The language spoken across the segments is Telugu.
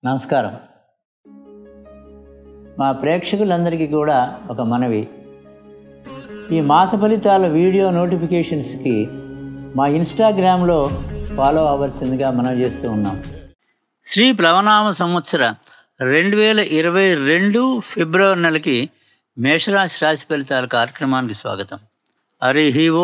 నమస్కారం మా ప్రేక్షకులందరికీ కూడా ఒక మనవి ఈ మాస ఫలితాల వీడియో నోటిఫికేషన్స్కి మా ఇన్స్టాగ్రామ్లో ఫాలో అవ్వాల్సిందిగా మనం చేస్తూ ఉన్నాం శ్రీ ప్లవనామ సంవత్సర రెండు వేల ఇరవై రెండు ఫిబ్రవరి నెలకి మేషరాశి రాశి ఫలితాల కార్యక్రమానికి స్వాగతం హరి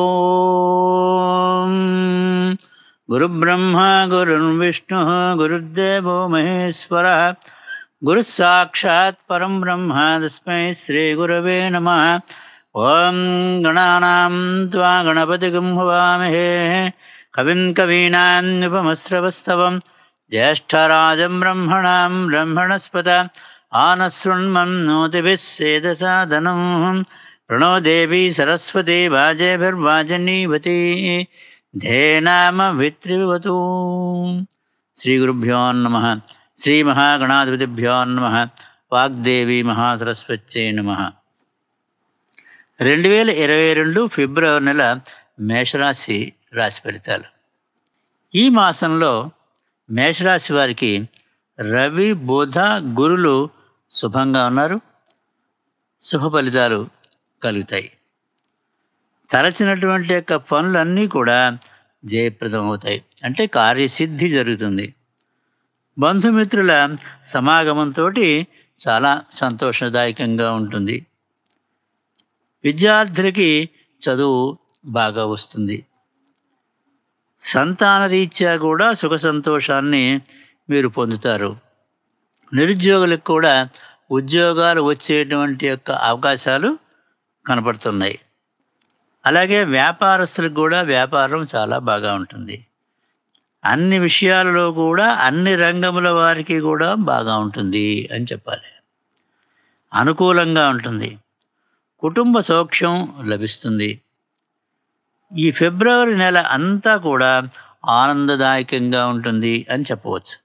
ఓం గురుబ్రహ్మ గురుర్విష్ణు గురుర్దేవో మహేశ్వర గురు సాక్షాత్ పరం బ్రహ్మ తస్మై శ్రీ గురవే నమ ఓం గణానాం త్వా గణపతిగం హవామహే కవిం కవీనాముపమశ్రవస్తవం జ్యేష్ఠరాజం బ్రహ్మణాం బ్రహ్మణస్పత ఆనశృణ్మన్నోతిభిः సేదసాదనం ప్రణో దేవి సరస్వతి వాజేభిర్వాజనీవతి ధేనామ విత్రివతూ శ్రీగురుభ్యో నమ శ్రీమహాగణాధిపతిభ్యో నమ వాగ్దేవి మహాసరస్వత్యై నమ రెండు వేల ఇరవై రెండు ఫిబ్రవరి నెల మేషరాశి రాశి ఫలితాలు ఈ మాసంలో మేషరాశి వారికి రవి బుధ గురులు శుభంగా ఉన్నారు శుభ ఫలితాలు కలుగుతాయి తలచినటువంటి యొక్క పనులన్నీ కూడా జయప్రదం అవుతాయి అంటే కార్యసిద్ధి జరుగుతుంది బంధుమిత్రుల సమాగమంతో చాలా సంతోషదాయకంగా ఉంటుంది విద్యార్థులకి చదువు బాగా వస్తుంది సంతాన రీత్యా కూడా సుఖ సంతోషాన్ని మీరు పొందుతారు నిరుద్యోగులకు కూడా ఉద్యోగాలు వచ్చేటువంటి యొక్క అవకాశాలు కనపడుతున్నాయి అలాగే వ్యాపారస్తులకు కూడా వ్యాపారం చాలా బాగా ఉంటుంది అన్ని విషయాలలో కూడా అన్ని రంగముల వారికి కూడా బాగా ఉంటుంది అని చెప్పాలి అనుకూలంగా ఉంటుంది కుటుంబ సౌఖ్యం లభిస్తుంది ఈ ఫిబ్రవరి నెల అంతా కూడా ఆనందదాయకంగా ఉంటుంది అని చెప్పవచ్చు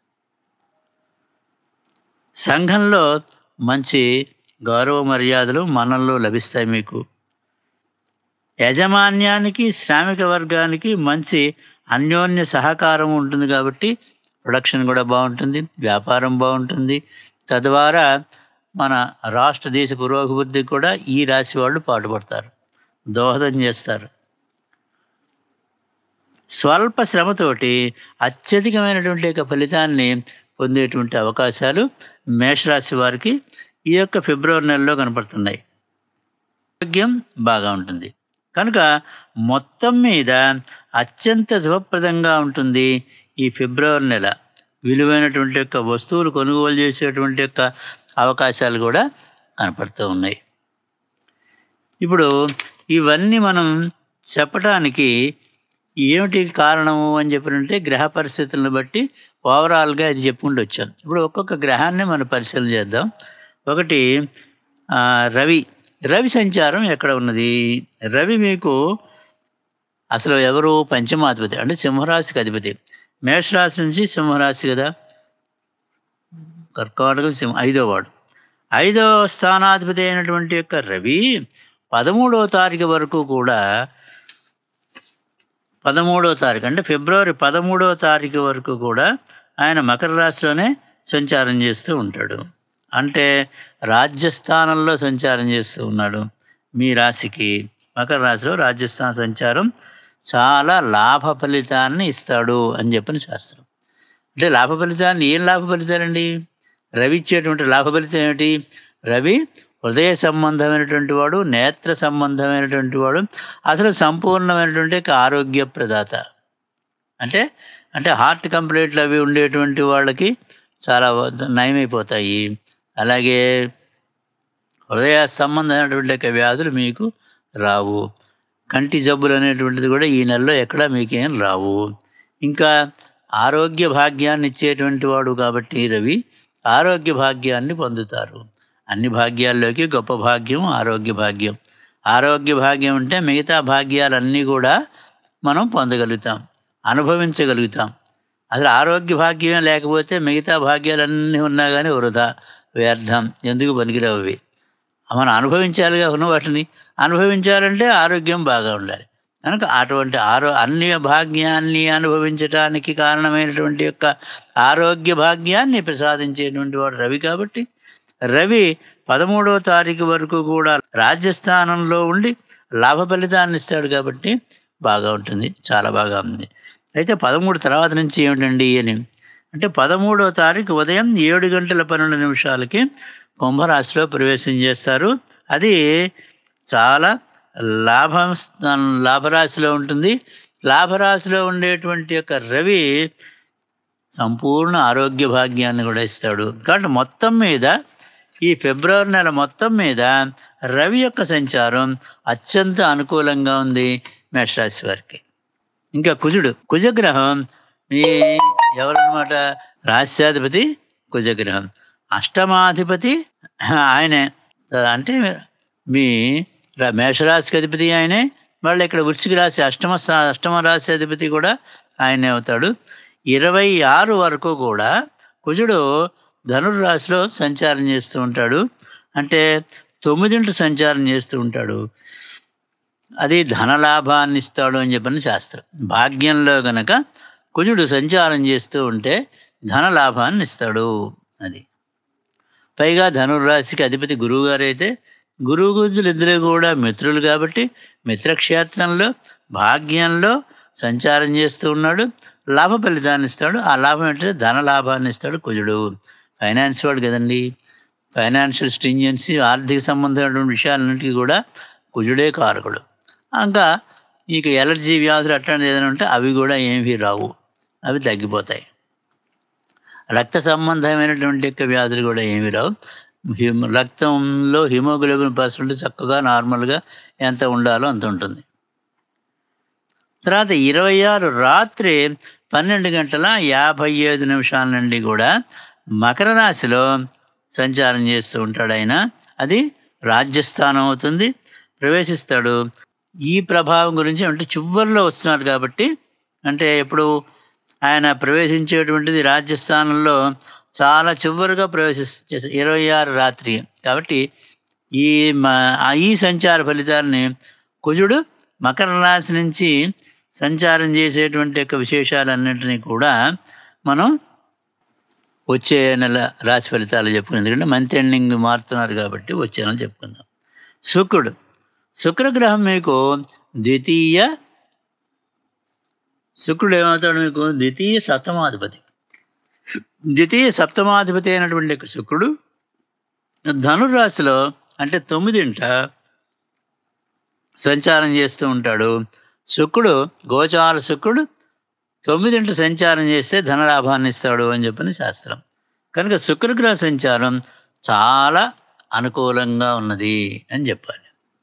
సంఘంలో మంచి గౌరవ మర్యాదలు మనల్లో లభిస్తాయి మీకు యాజమాన్యానికి శ్రామిక వర్గానికి మంచి అన్యోన్య సహకారం ఉంటుంది కాబట్టి ప్రొడక్షన్ కూడా బాగుంటుంది వ్యాపారం బాగుంటుంది తద్వారా మన రాష్ట్ర దేశ పురోభివృద్ధికి కూడా ఈ రాశి వాళ్ళు పాటుపడతారు దోహదం చేస్తారు స్వల్ప శ్రమతోటి అత్యధికమైనటువంటి యొక్క ఫలితాన్ని పొందేటువంటి అవకాశాలు మేషరాశి వారికి ఈ యొక్క ఫిబ్రవరి నెలలో కనపడుతున్నాయి ఆరోగ్యం బాగా ఉంటుంది కనుక మొత్తం మీద అత్యంత శుభప్రదంగా ఉంటుంది ఈ ఫిబ్రవరి నెల విలువైనటువంటి యొక్క వస్తువులు కొనుగోలు చేసేటువంటి యొక్క అవకాశాలు కూడా కనపడుతూ ఉన్నాయి ఇప్పుడు ఇవన్నీ మనం చెప్పడానికి ఏమిటి కారణము అని చెప్పినంటే గ్రహ పరిస్థితులను బట్టి ఓవరాల్గా ఇది చెప్పుకుంటూ వచ్చాం ఇప్పుడు ఒక్కొక్క గ్రహాన్ని మనం పరిశీలన చేద్దాం ఒకటి ఆ, రవి రవి సంచారం ఎక్కడ ఉన్నది రవి మీకు అసలు ఎవరు పంచమాధిపతి అంటే సింహరాశికి అధిపతి మేషరాశి నుంచి సింహరాశి కదా కర్కాటకం సింహ ఐదో వాడు ఐదవ స్థానాధిపతి అయినటువంటి యొక్క రవి పదమూడవ తారీఖు వరకు కూడా పదమూడవ తారీఖు అంటే ఫిబ్రవరి పదమూడవ తారీఖు వరకు కూడా ఆయన మకర రాశిలోనే సంచారం చేస్తూ ఉంటాడు అంటే రాజ్యస్థానంలో సంచారం చేస్తూ ఉన్నాడు మీ రాశికి మకర రాశిలో రాజ్యస్థాన సంచారం చాలా లాభ ఫలితాన్ని ఇస్తాడు అని చెప్పిన శాస్త్రం అంటే లాభ ఫలితాన్ని ఏం లాభ ఫలితాలండి రవి ఇచ్చేటువంటి లాభ ఫలితం ఏమిటి రవి హృదయ సంబంధమైనటువంటి వాడు నేత్ర సంబంధమైనటువంటి వాడు అసలు సంపూర్ణమైనటువంటి ఒక ఆరోగ్య ప్రదాత అంటే అంటే హార్ట్ కంప్లైంట్లు అవి ఉండేటువంటి వాళ్ళకి చాలా నయమైపోతాయి అలాగే హృదయ సంబంధమైనటువంటి యొక్క వ్యాధులు మీకు రావు కంటి జబ్బులు అనేటువంటిది కూడా ఈ నెలలో ఎక్కడ మీకేం రావు ఇంకా ఆరోగ్య భాగ్యాన్ని ఇచ్చేటువంటి వాడు కాబట్టి రవి ఆరోగ్య భాగ్యాన్ని పొందుతారు అన్ని భాగ్యాల్లోకి గొప్ప భాగ్యం ఆరోగ్య భాగ్యం ఆరోగ్య భాగ్యం అంటే మిగతా భాగ్యాలన్నీ కూడా మనం పొందగలుగుతాం అనుభవించగలుగుతాం అసలు ఆరోగ్య భాగ్యమే లేకపోతే మిగతా భాగ్యాలన్నీ ఉన్నా కానీ వృధా వ్యర్థం ఎందుకు పనికిరావు అవి మనం అనుభవించాలిగా ఉన్న వాటిని అనుభవించాలంటే ఆరోగ్యం బాగా ఉండాలి కనుక అటువంటి ఆరో అన్ని భాగ్యాన్ని అనుభవించటానికి కారణమైనటువంటి యొక్క ఆరోగ్య భాగ్యాన్ని ప్రసాదించేటువంటి వాడు రవి కాబట్టి రవి పదమూడవ తారీఖు వరకు కూడా రాజ్యస్థానంలో ఉండి లాభ ఫలితాన్ని ఇస్తాడు కాబట్టి బాగా ఉంటుంది చాలా బాగా ఉంది అయితే పదమూడు తర్వాత నుంచి ఏమిటండి అని అంటే పదమూడవ తారీఖు ఉదయం ఏడు గంటల పన్నెండు నిమిషాలకి కుంభరాశిలో ప్రవేశం చేస్తారు అది చాలా లాభం లాభరాశిలో ఉంటుంది లాభరాశిలో ఉండేటువంటి యొక్క రవి సంపూర్ణ ఆరోగ్య భాగ్యాన్ని కూడా ఇస్తాడు కాబట్టి మొత్తం మీద ఈ ఫిబ్రవరి నెల మొత్తం మీద రవి యొక్క సంచారం అత్యంత అనుకూలంగా ఉంది మేషరాశి వారికి ఇంకా కుజుడు కుజగ్రహం మీ ఎవరన్నమాట రాశ్యాధిపతి కుజగ్రహం అష్టమాధిపతి ఆయనే అంటే మీ ర- మేషరాశికి అధిపతి ఆయనే మళ్ళీ ఇక్కడ వృశ్చిక రాశి అష్టమ సా- అష్టమ రాశి అధిపతి కూడా ఆయనే అవుతాడు ఇరవై ఆరు వరకు కూడా కుజుడు ధనుర్రాశిలో సంచారం చేస్తూ ఉంటాడు అంటే తొమ్మిదింటి సంచారం చేస్తూ ఉంటాడు అది ధనలాభాన్ని ఇస్తాడు అని చెప్పని శాస్త్రం భాగ్యంలో గనక కుజుడు సంచారం చేస్తూ ఉంటే ధనలాభాన్ని ఇస్తాడు అది పైగా ధనుర్రాశికి అధిపతి గురువు గారు అయితే గురువు గురుజులు ఇద్దరు కూడా మిత్రులు కాబట్టి మిత్రక్షేత్రంలో భాగ్యంలో సంచారం చేస్తూ ఉన్నాడు లాభ ఫలితాన్ని ఇస్తాడు ఆ లాభం ఏంటంటే ధన లాభాన్ని ఇస్తాడు కుజుడు ఫైనాన్స్ వాడు కదండి ఫైనాన్షియల్ స్ట్రింజెన్సీ ఆర్థిక సంబంధమైనటువంటి విషయాలన్నింటికి కూడా కుజుడే కారకుడు ఇంకా ఇక ఎలర్జీ వ్యాధులు అట్లాంటిది ఏదైనా ఉంటే అవి కూడా ఏమీ రావు అవి తగ్గిపోతాయి రక్త సంబంధమైనటువంటి యొక్క వ్యాధులు కూడా ఏమీ రావు హిమ రక్తంలో హిమోగ్లోబిన్ పర్సెంట్ చక్కగా నార్మల్గా ఎంత ఉండాలో అంత ఉంటుంది తర్వాత ఇరవై ఆరు రాత్రి పన్నెండు గంటల యాభై ఐదు నిమిషాల నుండి కూడా మకర రాశిలో సంచారం చేస్తూ ఉంటాడు ఆయన అది రాజ్యస్థానం అవుతుంది ప్రవేశిస్తాడు ఈ ప్రభావం గురించి అంటే చివరిలో వస్తున్నాడు కాబట్టి అంటే ఇప్పుడు ఆయన ప్రవేశించేటువంటిది రాజ్యస్థానంలో చాలా చివరిగా ప్రవేశిస్తే ఇరవై ఆరు రాత్రి కాబట్టి ఈ మ ఆ ఈ సంచార ఫలితాలని కుజుడు మకర రాశి నుంచి సంచారం చేసేటువంటి యొక్క విశేషాలన్నింటినీ కూడా మనం వచ్చే నెల రాశి ఫలితాలు చెప్పుకుందాం ఎందుకంటే మంత్ ఎండింగ్ మారుతున్నారు కాబట్టి వచ్చే నెల చెప్పుకుందాం శుక్రుడు శుక్రగ్రహం మీకు ద్వితీయ శుక్రుడు ఏమవుతాడు మీకు ద్వితీయ సప్తమాధిపతి ద్వితీయ సప్తమాధిపతి అయినటువంటి యొక్క శుక్రుడు ధనుర్రాశిలో అంటే తొమ్మిదింట సంచారం చేస్తూ ఉంటాడు శుక్రుడు గోచార శుక్రుడు తొమ్మిదింట సంచారం చేస్తే ధనలాభాన్ని ఇస్తాడు అని చెప్పని శాస్త్రం కనుక శుక్రగ్రహ సంచారం చాలా అనుకూలంగా ఉన్నది అని చెప్పాలి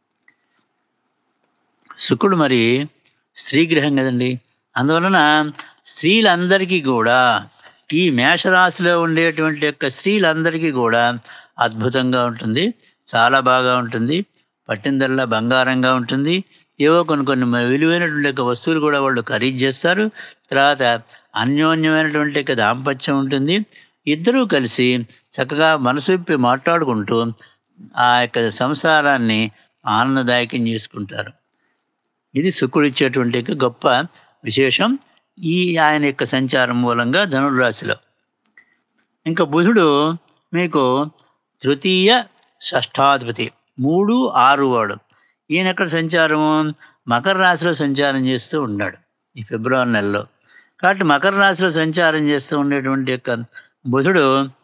శుక్రుడు మరి స్త్రీగ్రహం కదండి అందువలన స్త్రీలందరికీ కూడా ఈ మేషరాశిలో ఉండేటువంటి యొక్క స్త్రీలందరికీ కూడా అద్భుతంగా ఉంటుంది చాలా బాగా ఉంటుంది పట్టిందల్లా బంగారంగా ఉంటుంది ఏవో కొన్ని కొన్ని మ- విలువైనటువంటి యొక్క వస్తువులు కూడా వాళ్ళు ఖరీదు చేస్తారు తర్వాత అన్యోన్యమైనటువంటి యొక్క దాంపత్యం ఉంటుంది ఇద్దరూ కలిసి చక్కగా మనసు విప్పి మాట్లాడుకుంటూ ఆ యొక్క సంసారాన్ని ఆనందదాయకం చేసుకుంటారు ఇది శుక్రుడు ఇచ్చేటువంటి యొక్క గొప్ప విశేషం ఈ ఆయన యొక్క సంచారం మూలంగా ధనుర్రాశిలో ఇంకా బుధుడు మీకు తృతీయ షష్ఠాధిపతి మూడు ఆరు వాడు ఈయన ఎక్కడ సంచారము మకర రాశిలో సంచారం చేస్తూ ఉన్నాడు ఈ ఫిబ్రవరి నెలలో కాబట్టి మకర రాశిలో సంచారం చేస్తూ ఉండేటువంటి యొక్క బుధుడు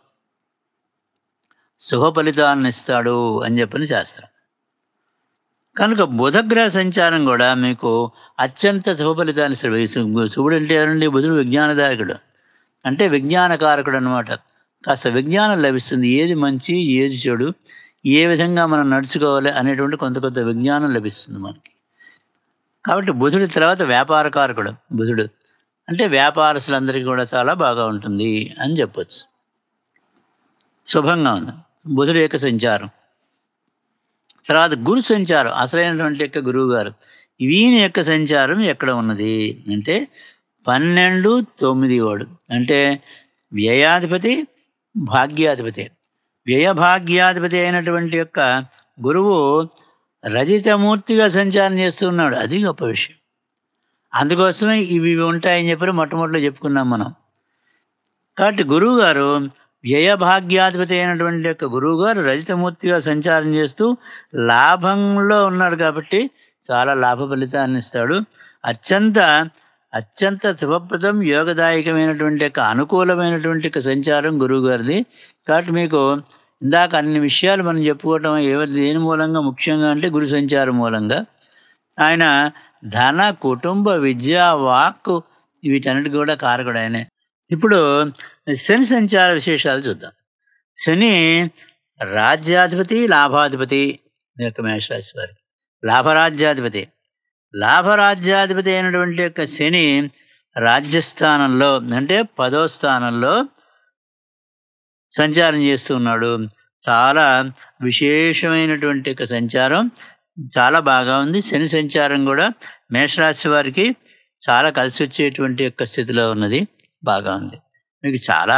శుభ ఫలితాలను ఇస్తాడు అని చెప్పని శాస్త్రం కనుక బుధగ్రహ సంచారం కూడా మీకు అత్యంత శుభ ఫలితాన్ని ఇస్తాడు ఈ శు- శుభుడు అంటే ఎవరండి బుధుడు విజ్ఞానదాయకుడు అంటే విజ్ఞానకారకుడు అనమాట కాస్త విజ్ఞానం లభిస్తుంది ఏది మంచి ఏది చెడు ఏ విధంగా మనం నడుచుకోవాలి అనేటువంటి కొంత కొంత విజ్ఞానం లభిస్తుంది మనకి కాబట్టి బుధుడి తర్వాత వ్యాపారకారకుడు బుధుడు అంటే వ్యాపారస్తులందరికీ కూడా చాలా బాగా ఉంటుంది అని చెప్పొచ్చు శుభంగా ఉంది బుధుడు యొక్క సంచారం తర్వాత గురు సంచారం అసలైనటువంటి యొక్క గురువు గారు వీని యొక్క సంచారం ఎక్కడ ఉన్నది అంటే పన్నెండు తొమ్మిది వాడు అంటే వ్యయాధిపతి భాగ్యాధిపతి వ్యయభాగ్యాధిపతి అయినటువంటి యొక్క గురువు రజితమూర్తిగా సంచారం చేస్తున్నాడు అది గొప్ప విషయం అందుకోసమే ఇవి ఇవి ఉంటాయని చెప్పి మొట్టమొదటిలో చెప్పుకున్నాం మనం కాబట్టి గురువు గారు వ్యయభాగ్యాధిపతి అయినటువంటి యొక్క గురువు గారు రజితమూర్తిగా సంచారం చేస్తూ లాభంలో ఉన్నాడు కాబట్టి చాలా లాభ ఫలితాన్ని ఇస్తాడు అత్యంత అత్యంత శుభప్రదం యోగదాయకమైనటువంటి యొక్క అనుకూలమైనటువంటి యొక్క సంచారం గురువు గారిది కాబట్టి మీకు ఇందాక అన్ని విషయాలు మనం చెప్పుకోవటం ఎవరి దేని మూలంగా ముఖ్యంగా అంటే గురు సంచారం మూలంగా ఆయన ధన కుటుంబ విద్య వాక్ వీటన్నిటి కూడా కారకుడు ఆయనే ఇప్పుడు శని సంచార విశేషాలు చూద్దాం శని రాజ్యాధిపతి లాభాధిపతి ఈ యొక్క మేషరాశి వారికి లాభరాజ్యాధిపతి లాభరాజ్యాధిపతి అయినటువంటి యొక్క శని రాజ్యస్థానంలో అంటే పదో స్థానంలో సంచారం చేస్తూ ఉన్నాడు చాలా విశేషమైనటువంటి యొక్క సంచారం చాలా బాగా ఉంది శని సంచారం కూడా మేషరాశి వారికి చాలా కలిసి వచ్చేటువంటి యొక్క స్థితిలో ఉన్నది బాగా ఉంది మీకు చాలా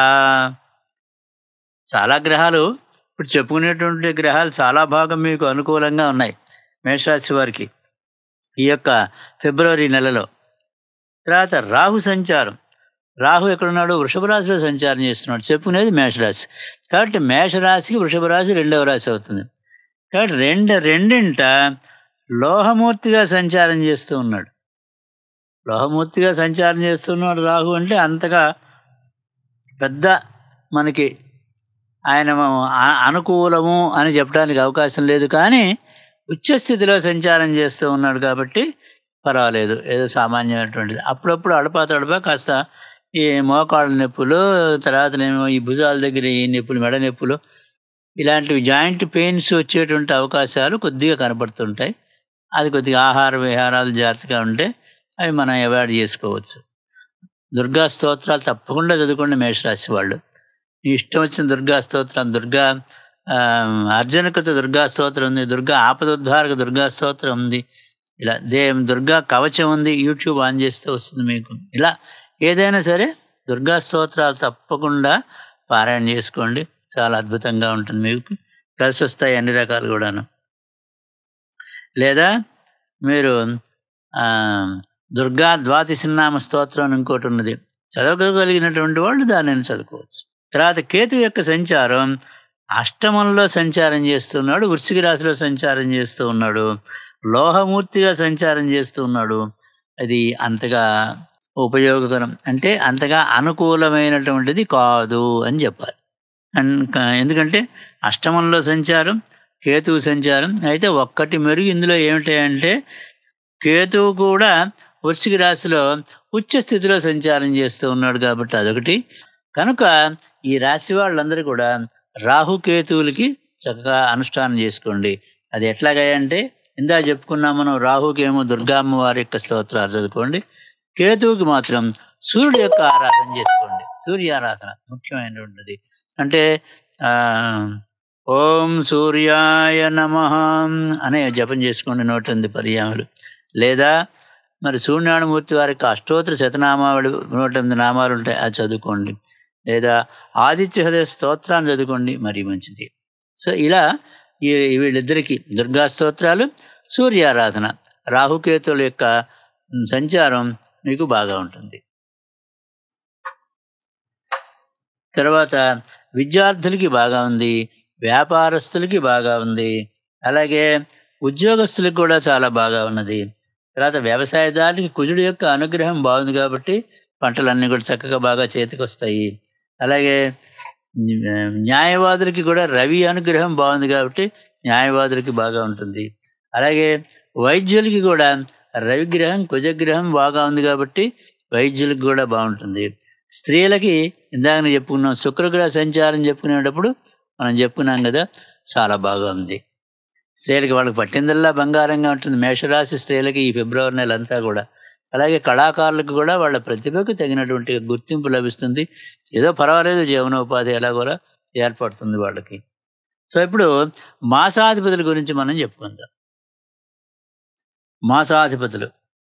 చాలా గ్రహాలు ఇప్పుడు చెప్పుకునేటువంటి గ్రహాలు చాలా భాగం మీకు అనుకూలంగా ఉన్నాయి మేషరాశి వారికి ఈ యొక్క ఫిబ్రవరి నెలలో తర్వాత రాహు సంచారం రాహు ఎక్కడున్నాడు వృషభ రాశిలో సంచారం చేస్తున్నాడు చెప్పుకునేది మేషరాశి కాబట్టి మేషరాశికి వృషభ రాశి రెండవ రాశి అవుతుంది కాబట్టి రెండు రెండింట లోహమూర్తిగా సంచారం చేస్తూ ఉన్నాడు లోహమూర్తిగా సంచారం చేస్తున్నాడు రాహు అంటే అంతగా పెద్ద మనకి ఆయన ఆ- అనుకూలము అని చెప్పడానికి అవకాశం లేదు కానీ ఉచ్చస్థితిలో సంచారం చేస్తూ ఉన్నాడు కాబట్టి పర్వాలేదు ఏదో సామాన్యమైనటువంటిది అప్పుడప్పుడు అడపా తడపా కాస్త ఈ మోకాళ్ళ నొప్పులు తర్వాతనేమో ఈ భుజాల దగ్గర ఈ నొప్పులు మెడ నొప్పులు ఇలాంటివి జాయింట్ పెయిన్స్ వచ్చేటువంటి అవకాశాలు కొద్దిగా కనపడుతుంటాయి అది కొద్దిగా ఆహార విహారాలు జాగ్రత్తగా ఉంటే అవి మనం అవాయిడ్ చేసుకోవచ్చు దుర్గా స్తోత్రాలు తప్పకుండా చదువుకోండి మేషరాశి వాళ్ళు మీ ఇష్టం వచ్చిన దుర్గా స్తోత్రం దుర్గా ఆ, అర్జునకృత దుర్గా స్తోత్రం ఉంది దుర్గా ఆపదోద్ధారక దుర్గా స్తోత్రం ఉంది ఇలా దే దుర్గా కవచం ఉంది యూట్యూబ్ ఆన్ చేస్తే వస్తుంది మీకు ఇలా ఏదైనా సరే దుర్గా స్తోత్రాలు తప్పకుండా పారాయణ చేసుకోండి చాలా అద్భుతంగా ఉంటుంది మీకు కలిసి వస్తాయి అన్ని రకాలు కూడాను లేదా మీరు ఆ, దుర్గా ద్వాదశనామ స్తోత్రం అని ఇంకోటి ఉన్నది చదవగలిగినటువంటి వాళ్ళు దానిని చదువుకోవచ్చు తర్వాత కేతు యొక్క సంచారం అష్టమంలో సంచారం చేస్తున్నాడు వృశ్చిక రాశిలో సంచారం చేస్తూ ఉన్నాడు లోహమూర్తిగా సంచారం చేస్తూ ఉన్నాడు అది అంతగా ఉపయోగకరం అంటే అంతగా అనుకూలమైనటువంటిది కాదు అని చెప్పాలి అన్- క- ఎందుకంటే అష్టమంలో సంచారం కేతువు సంచారం అయితే ఒక్కటి మెరుగు ఇందులో ఏమిటంటే కేతువు కూడా వృశ్చిక రాశిలో ఉచ్చ స్థితిలో సంచారం చేస్తూ ఉన్నాడు కాబట్టి అదొకటి కనుక ఈ రాశి వాళ్ళందరూ కూడా రాహుకేతువులకి చక్కగా అనుష్ఠానం చేసుకోండి అది ఎట్లాగంటే ఇందా చెప్పుకున్నాం మనం రాహుకి ఏమో దుర్గామ్మ వారి యొక్క స్తోత్రాలు చదువుకోండి కేతువుకి మాత్రం సూర్యుడి యొక్క ఆరాధన చేసుకోండి సూర్య ఆరాధన ముఖ్యమైనటువంటిది అంటే ఆ, ఓం సూర్యాయ నమ అనే జపం చేసుకోండి నూట ఎనిమిది పర్యాములు లేదా మరి సూర్యనారాయణమూర్తి వారికి అష్టోత్తర శతనామావళి నూట ఎనిమిది నామాలు ఉంటాయి అది చదువుకోండి లేదా ఆదిత్య హృదయ స్తోత్రాన్ని చదువుకోండి మరీ మంచిది సో ఇలా ఈ వీళ్ళిద్దరికీ దుర్గా స్తోత్రాలు సూర్యారాధన రాహుకేతుల యొక్క మ్, సంచారం మీకు బాగా ఉంటుంది తర్వాత విద్యార్థులకి బాగా ఉంది వ్యాపారస్తులకి బాగా ఉంది అలాగే ఉద్యోగస్తులకు కూడా చాలా బాగా ఉన్నది తర్వాత వ్యవసాయదారులకి కుజుడు యొక్క అనుగ్రహం బాగుంది కాబట్టి పంటలన్నీ కూడా చక్కగా బాగా చేతికి వస్తాయి అలాగే న్యా- న్యాయవాదులకి కూడా రవి అనుగ్రహం బాగుంది కాబట్టి న్యాయవాదులకి బాగా ఉంటుంది అలాగే వైద్యులకి కూడా రవిగ్రహం కుజగ్రహం బాగా ఉంది కాబట్టి వైద్యులకు కూడా బాగుంటుంది స్త్రీలకి ఇందాక నేను చెప్పుకున్నాం శుక్రగ్రహ సంచారం చెప్పుకునేటప్పుడు మనం చెప్పుకున్నాం కదా చాలా బాగా ఉంది స్త్రీలకి వాళ్ళకి పట్టిందల్లా బంగారంగా ఉంటుంది మేషరాశి స్త్రీలకి ఈ ఫిబ్రవరి నెల అంతా కూడా అలాగే కళాకారులకు కూడా వాళ్ళ ప్రతిభకు తగినటువంటి గుర్తింపు లభిస్తుంది ఏదో పర్వాలేదు జీవనోపాధి ఎలా కూడా ఏర్పడుతుంది వాళ్ళకి సో ఇప్పుడు మాసాధిపతుల గురించి మనం చెప్పుకుందాం మాసాధిపతులు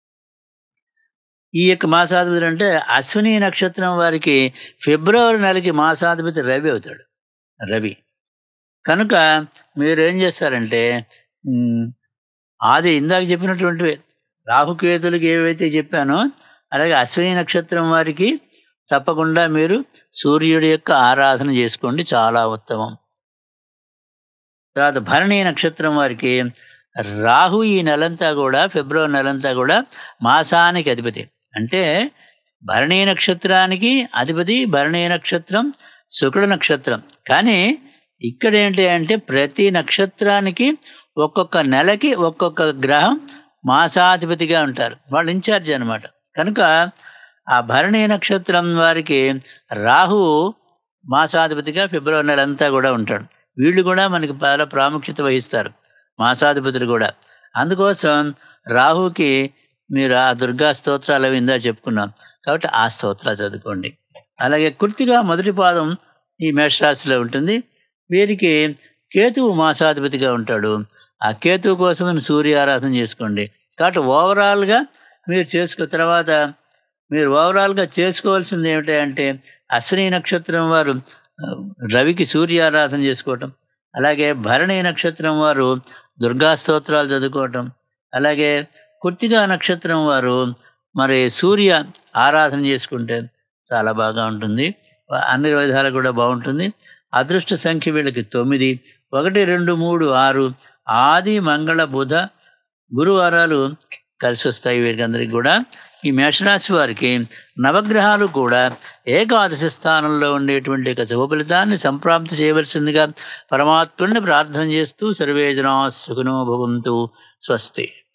ఈ యొక్క మాసాధిపతులు అంటే అశ్విని నక్షత్రం వారికి ఫిబ్రవరి నెలకి మాసాధిపతి రవి అవుతాడు రవి కనుక మీరు ఏం చేస్తారంటే ఉమ్, ఆది ఇందాక చెప్పినటువంటి రాహుకేతులకి ఏవైతే చెప్పానో అలాగే అశ్విని నక్షత్రం వారికి తప్పకుండా మీరు సూర్యుడి యొక్క ఆరాధన చేసుకోండి చాలా ఉత్తమం తర్వాత భరణి నక్షత్రం వారికి రాహు ఈ నెలంతా కూడా ఫిబ్రవరి నెలంతా కూడా మాసానికి అధిపతి అంటే భరణీ నక్షత్రానికి అధిపతి భరణీ నక్షత్రం శుక్ర నక్షత్రం కానీ ఇక్కడ ఏంటి అంటే ప్రతి నక్షత్రానికి ఒక్కొక్క నెలకి ఒక్కొక్క గ్రహం మాసాధిపతిగా ఉంటారు వాళ్ళు ఇన్ఛార్జ్ అనమాట కనుక ఆ భరణీ నక్షత్రం వారికి రాహు మాసాధిపతిగా ఫిబ్రవరి నెలంతా కూడా ఉంటాడు వీళ్ళు కూడా మనకి చాలా ప్రాముఖ్యత వహిస్తారు మాసాధిపతులు కూడా అందుకోసం రాహుకి మీరు ఆ దుర్గా స్తోత్రాలు అవి ఇందా చెప్పుకున్నాం కాబట్టి ఆ స్తోత్రాలు చదువుకోండి అలాగే కుర్తిగా మొదటి పాదం ఈ మేషరాశిలో ఉంటుంది వీరికి కేతువు మాసాధిపతిగా ఉంటాడు ఆ కేతువు కోసం సూర్య ఆరాధన చేసుకోండి కాబట్టి ఓవరాల్గా మీరు చేసుకో తర్వాత మీరు ఓవరాల్గా చేసుకోవాల్సింది ఏమిటంటే అశ్విని నక్షత్రం వారు ఆ, రవికి సూర్య ఆరాధన చేసుకోవటం అలాగే భరణి నక్షత్రం వారు దుర్గా స్తోత్రాలు చదువుకోవటం అలాగే కుర్తిగా నక్షత్రం వారు మరి సూర్య ఆరాధన చేసుకుంటే చాలా బాగా ఉంటుంది అన్ని విధాలు కూడా బాగుంటుంది అదృష్ట సంఖ్య వీళ్ళకి తొమ్మిది ఒకటి రెండు మూడు ఆరు ఆది మంగళ బుధ గురువారాలు కలిసి వస్తాయి వీరికందరికి కూడా ఈ మేషరాశి వారికి నవగ్రహాలు కూడా ఏకాదశి స్థానంలో ఉండేటువంటి ఒక శుభ ఫలితాన్ని సంప్రాప్తి చేయవలసిందిగా పరమాత్ముడిని ప్రార్థన చేస్తూ సర్వేజనా సుఖనో భవంతు స్వస్తి